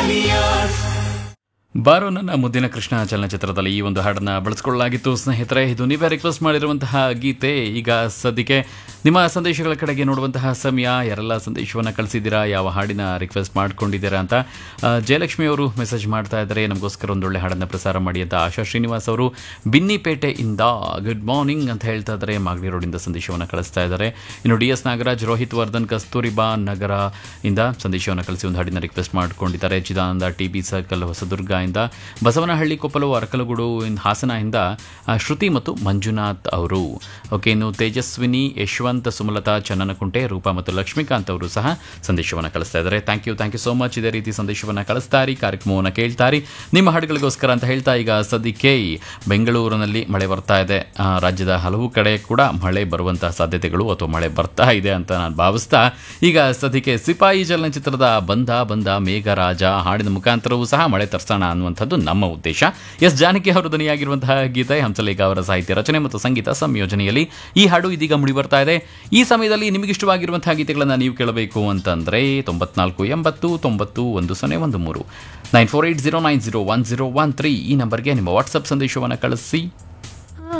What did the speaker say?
alias ಬಾರೋ ನನ್ನ ಮುದ್ದಿನ ಕೃಷ್ಣ ಚಲನಚಿತ್ರದಲ್ಲಿ ಈ ಒಂದು ಹಾಡನ್ನ ಬಳಸ್ಕೊಳ್ಳಲಾಗಿತ್ತು ಸ್ನೇಹಿತರೆ ಇದು ನೀವೇ ರಿಕ್ವೆಸ್ಟ್ ಮಾಡಿರುವಂತಹ ಗೀತೆ ಈಗ ಸದ್ಯಕ್ಕೆ ನಿಮ್ಮ ಸಂದೇಶಗಳ ಕಡೆಗೆ ನೋಡುವಂತಹ ಸಮಯ ಯಾರೆಲ್ಲ ಸಂದೇಶವನ್ನು ಕಳಿಸಿದ್ದೀರಾ ಯಾವ ಹಾಡಿನ ರಿಕ್ವೆಸ್ಟ್ ಮಾಡ್ಕೊಂಡಿದ್ದೀರಾ ಅಂತ ಆ, ಜಯಲಕ್ಷ್ಮಿ ಅವರು ಮೆಸೇಜ್ ಮಾಡ್ತಾ ಇದ್ದಾರೆ ನಮಗೋಸ್ಕರ ಒಂದೊಳ್ಳೆ ಹಾಡನ್ನು ಪ್ರಸಾರ ಮಾಡಿ ಅಂತ ಆಶಾ ಶ್ರೀನಿವಾಸ್ ಅವರು ಬಿನ್ನಿಪೇಟೆಯಿಂದ ಗುಡ್ ಮಾರ್ನಿಂಗ್ ಅಂತ ಹೇಳ್ತಾ ಇದ್ದಾರೆ ಮಾಗಡಿ ರೋಡಿಂದ ಸಂದೇಶವನ್ನು ಕಳಿಸ್ತಾ ಇದ್ದಾರೆ ಇನ್ನು ಡಿ ಎಸ್ ನಾಗರಾಜ್ ರೋಹಿತ್ ವರ್ಧನ್ ಕಸ್ತೂರಿಬಾ ನಗರ ಇಂದ ಸಂದೇಶವನ್ನು ಕಳಿಸಿ ಒಂದು ಹಾಡಿನ ರಿಕ್ವೆಸ್ಟ್ ಮಾಡ್ಕೊಂಡಿದ್ದಾರೆ Chidananda T B circle Hosadurga ಇಂದ ಬಸವನಹಳ್ಳಿ ಕೊಪ್ಪಲು ಅರಕಲಗೂಡು ಇನ್ ಹಾಸನ ಇಂದ ಆ, ಶ್ರುತಿ ಮತ್ತು ಮಂಜುನಾಥ್ ಅವರು ಓಕೆ ಇನ್ನು ತೇಜಸ್ವಿನಿ ಯಶವಂತ್ ಸುಮಲತಾ ಚನ್ನನಕುಂಟೆ ರೂಪಾ ಮತ್ತು ಲಕ್ಷ್ಮೀಕಾಂತ್ ಅವರು ಸಹ ಸಂದೇಶವನ್ನು ಕಳಿಸ್ತಾ ಇದ್ದಾರೆ thank you thank you so much ಇದೇ ರೀತಿ ಸಂದೇಶವನ್ನು ಕಳಿಸ್ತಾರಿ ಕಾರ್ಯಕ್ರಮವನ್ನು ಕೇಳ್ತಾರಿ ನಿಮ್ಮ ಹಾಡುಗಳಿಗೋಸ್ಕರ ಅಂತ ಹೇಳ್ತಾ ಈಗ ಸದ್ಯಕ್ಕೆ ಬೆಂಗಳೂರಿನಲ್ಲಿ ಮಳೆ ಬರ್ತಾ ಇದೆ ಆ, ರಾಜ್ಯದ ಹಲವು ಕಡೆ ಕೂಡ ಮಳೆ ಬರುವಂತಹ ಸಾಧ್ಯತೆಗಳು ಅಥವಾ ಮಳೆ ಬರ್ತಾ ಇದೆ ಅಂತ ನಾನು ಭಾವಿಸ್ತಾ ಈಗ ಸದ್ಯಕ್ಕೆ ಸಿಪಾಯಿ ಚಲನಚಿತ್ರದ ಬಂದ ಬಂದ ಮೇಘರಾಜ ಹಾಡಿನ ಮುಖಾಂತರವೂ ಸಹ ಮಳೆ ತರಿಸೋಣ ಅನ್ನುವಂಥದ್ದು ನಮ್ಮ ಉದ್ದೇಶ ಎಸ್ ಜಾನಕಿ ಅವರು ಧ್ವನಿಯಾಗಿರುವಂತಹ ಗೀತೆ ಹಂಸಲೇಖ ಅವರ ಸಾಹಿತ್ಯ ರಚನೆ ಮತ್ತು ಸಂಗೀತ ಸಂಯೋಜನೆಯಲ್ಲಿ ಈ ಹಾಡು ಇದೀಗ ಮುಡಿ ಬರ್ತಾ ಇದೆ ಈ ಸಮಯದಲ್ಲಿ ನಿಮಗಿಷ್ಟವಾಗಿರುವಂತಹ ಗೀತೆಗಳನ್ನು ನೀವು ಕೇಳಬೇಕು ಅಂತಂದರೆ ತೊಂಬತ್ನಾಲ್ಕು ಎಂಬತ್ತು ತೊಂಬತ್ತು ಒಂದು ಸೊನ್ನೆ ಒಂದು ಮೂರು nine four eight zero nine zero one zero one three ಈ ನಂಬರ್ಗೆ ನಿಮ್ಮ ವಾಟ್ಸಪ್ ಸಂದೇಶವನ್ನು ಕಳಿಸಿ